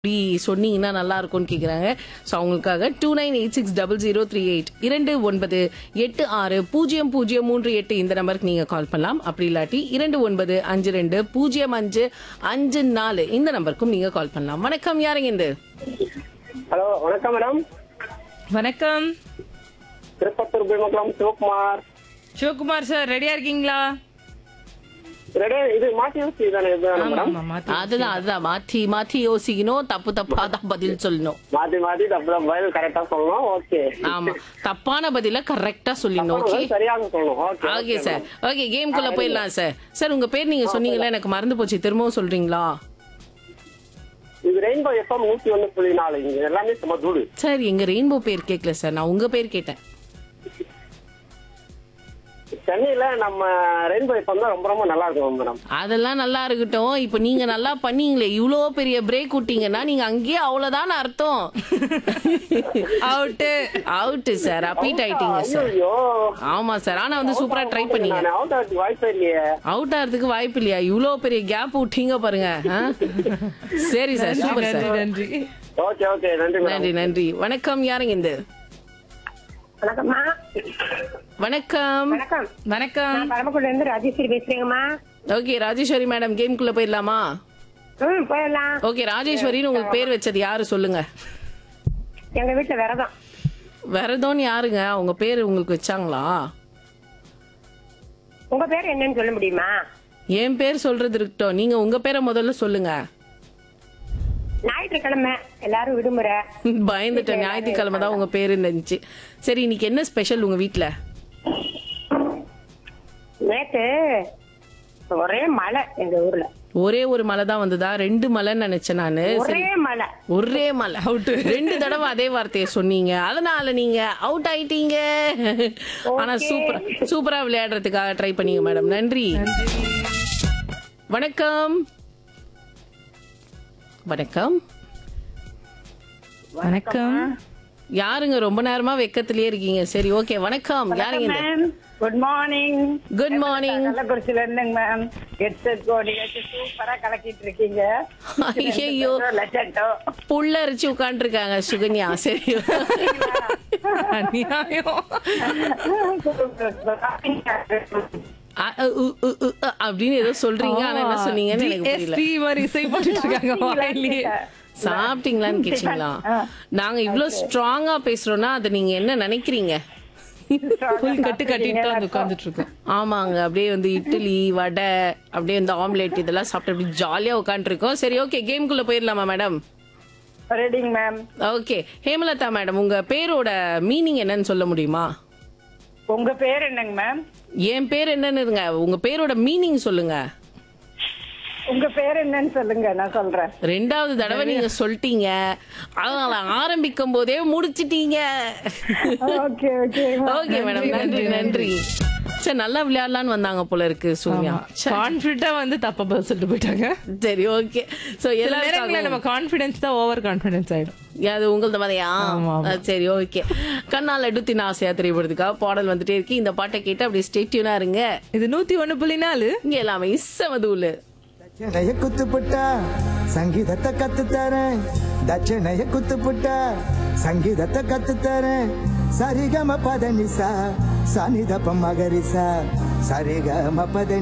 அப்படி சொன்னீங்கன்னா நல்லா இருக்கும்னு கேக்குறாங்க ஸோ அவங்களுக்காக two nine eight six double zero three eight இரண்டு ஒன்பது எட்டு ஆறு பூஜ்ஜியம் பூஜ்ஜியம் மூன்று எட்டு இந்த நம்பருக்கு நீங்க கால் பண்ணலாம் அப்படி இல்லாட்டி இரண்டு ஒன்பது அஞ்சு ரெண்டு பூஜ்ஜியம் அஞ்சு அஞ்சு நாலு இந்த நம்பருக்கும் நீங்க கால் பண்ணலாம் வணக்கம் யாருங்க இந்த ஹலோ வணக்கம் மேடம் வணக்கம் திருப்பத்தூர் பீமக்குளம் சிவகுமார் சிவகுமார் சார் ரெடியா இருக்கீங்களா ரெடி இது மாற்றி யூசி தானே இதுதானே மேடம் ஆமா, மாத்தி. அதுதான் அதுதான் மாத்தி மாத்தி யோசிக்கணும் தப்பு தப்பா தான் பதில் சொல்லணும் மாற்றி மாற்றி தப்பு தான் பதில் கரெக்டாக சொல்லணும் ஓகே ஆமா தப்பான பதில கரெக்டா சொல்லணும் ஓகே சரியாக சொல்லணும் ஓகே ஓகே சார் ஓகே கேம்குள்ள போயிடலாம் சார் சார் உங்க பேர் நீங்க சொன்னீங்களா எனக்கு மறந்து போச்சு திரும்பவும் சொல்றீங்களா இது ரெயின்போ எஃப்எம் நூற்றி ஒன்று புள்ளி நாலு இங்க எல்லாமே சும்மா தூடு சார் எங்க ரெயின்போ பேர் கேட்கல சார் நான் உங்க பேர் கேட்டேன் சென்னையில நம்ம ரெயின்போ எஃப்எம் தான் ரொம்ப ரொம்ப நல்லா இருக்கும் மேடம் அதெல்லாம் நல்லா இருக்கட்டும் இப்ப நீங்க நல்லா பண்ணீங்களே இவ்வளோ பெரிய பிரேக் விட்டீங்கன்னா நீங்க அங்கேயே அவ்வளவுதான் அர்த்தம் அவுட்டு அவுட் சார் அப்பீட் ஆயிட்டீங்க சார் ஐயோ ஆமா சார் ஆனா வந்து சூப்பரா ட்ரை பண்ணீங்க நான் அவுட் ஆகிறதுக்கு வாய்ப்பே இல்லையே அவுட் ஆகிறதுக்கு வாய்ப்பு இல்லையா இவ்வளோ பெரிய கேப் விட்டீங்க பாருங்க ஆ? சரி சார் சூப்பர் நன்றி சார் நன்றி ஓகே ஓகே நன்றி மேடம் நன்றி நன்றி வணக்கம் யாருங்க இந்த வணக்கம்மா வணக்கம் வணக்கம் வணக்கம் நான் பரமக்குடில இருந்து ராஜேஸ்வரி பேசுறேங்கம்மா ஓகே ராஜேஸ்வரி மேடம் கேம்குள்ள போயிடலாமா ம் போயிடலாம் ஓகே ராஜேஸ்வரின்னு உங்களுக்கு பேர் வச்சது யாரு சொல்லுங்க எங்க வீட்டுல விரதம் விரதம்னு யாருங்க அவங்க பேர் உங்களுக்கு வச்சாங்களா உங்க பேர் என்னன்னு சொல்ல முடியுமா என் பேர் சொல்றது இருக்கட்டும் நீங்க உங்க பேரை முதல்ல சொல்லுங்க ஞாயிற்றுக்கிழமை எல்லாரும் விடுமுறை பயந்துட்டேன் ஞாயிற்றுக்கிழமை தான் உங்க பேரு இருந்துச்சு சரி இன்னைக்கு என்ன ஸ்பெஷல் உங்க வீட்ல நேத்து ஒரே மழை எங்க ஊர்ல ஒரே ஒரு மலை தான் வந்ததா ரெண்டு மலைன்னு நினைச்சேன் நானு சரி ஒரே மழை ஒரே மலை அவுட் ரெண்டு தடவை அதே வார்த்தையை சொன்னீங்க அதனால நீங்க அவுட் ஆயிட்டீங்க ஆனா சூப்பரா சூப்பரா விளையாடுறதுக்காக ட்ரை பண்ணீங்க மேடம் நன்றி வணக்கம் வணக்கம் வணக்கம் யாருங்க ரொம்ப நேரமா வெக்கத்திலேயே இருக்கீங்க சரி ஓகே வணக்கம் யாருங்க இந்த ma'am good morning good morning கள்ளக்குறிச்சியில இருந்துங்க மேம் ஹெட்செட் கோடி வச்சு சூப்பரா கலக்கிட்டு இருக்கீங்க ஐயோ லட்சட்டோ புள்ள அரிச்சு உட்காந்துருக்காங்க சுகன்யா சரி அநியாயம் அ, அ, உ, உ, உ, அ, அப்படின்னு ஏதோ சொல்றீங்க ஆனா என்ன சொன்னீங்கன்னு எனக்கு புரியல GST மாதிரி இசை போட்டுட்டு இருக்காங்க வாயிலேயே சாப்பிட்டீங்களான்னு கேட்டீங்களா நாங்க இவ்ளோ ஸ்ட்ராங்கா பேசுறோம்னா அதை நீங்க என்ன நினைக்கிறீங்க ஃபுல் கட்டு கட்டிட்டு வந்து உட்கார்ந்துட்டு இருக்கோம் ஆமாங்க அப்படியே வந்து இட்லி வடை அப்படியே வந்து ஆம்லெட் இதெல்லாம் சாப்பிட்டு அப்படியே ஜாலியா உட்காந்துருக்கோம் சரி ஓகே கேம்குள்ள போயிடலாமா மேடம் ரெடிங் மேம் ஓகே ஹேமலதா மேடம் உங்க பேரோட மீனிங் என்னன்னு சொல்ல முடியுமா உங்க பேர் என்னங்க மேம் என் பேர் என்னன்னு இருங்க உங்க பேரோட மீனிங் சொல்லுங்க உங்க பேர் என்னன்னு சொல்லுங்க நான் சொல்றேன் ரெண்டாவது தடவை நீங்க சொல்லிட்டீங்க அதனால ஆரம்பிக்கும் போதே முடிச்சிட்டீங்க ஓகே ஓகே ஓகே மேடம் நன்றி நன்றி சரி நல்லா விளையாடலாம்னு வந்தாங்க போல இருக்கு சூர்யா சரி, கான்பிடண்டா வந்து தப்பா பதில் சொல்லிட்டு போயிட்டாங்க சரி ஓகே சோ சில நேரங்களில் எல்லாரும் நம்ம கான்பிடன்ஸ் தான் ஓவர் கான்பிடன்ஸ் ஆயிடும் அது உங்களது மாதிரியா ஆமா, ஆமா. அஹ் சரி ஓகே கண்ணால் எடுத்தின ஆசையா திரைப்படுறதுக்காக பாடல் வந்துட்டே இருக்கு இந்த பாட்டை கேட்டு அப்படியே ஸ்டேட்யூனா இருங்க இது நூத்தி ஒண்ணு புள்ளி நாலு இங்க எல்லாமே இசமதூலு ದಕ್ಷಿಣಯ ಕುತ್ತುಪುಟ್ಟ ಸಂಗೀತತ್ತ ಕತ್ತುತ್ತಾರೆ ದಕ್ಷಿಣಯ ಕುತ್ತುಪುಟ್ಟ ಸಂಗೀತತ್ತ ಕತ್ತುತ್ತಾರೆ ಸರಿಗಮ ಪದ ನಿಸ ಸನಿದಪ ಮಗರಿಸ ಸರಿಗಮ ಪದ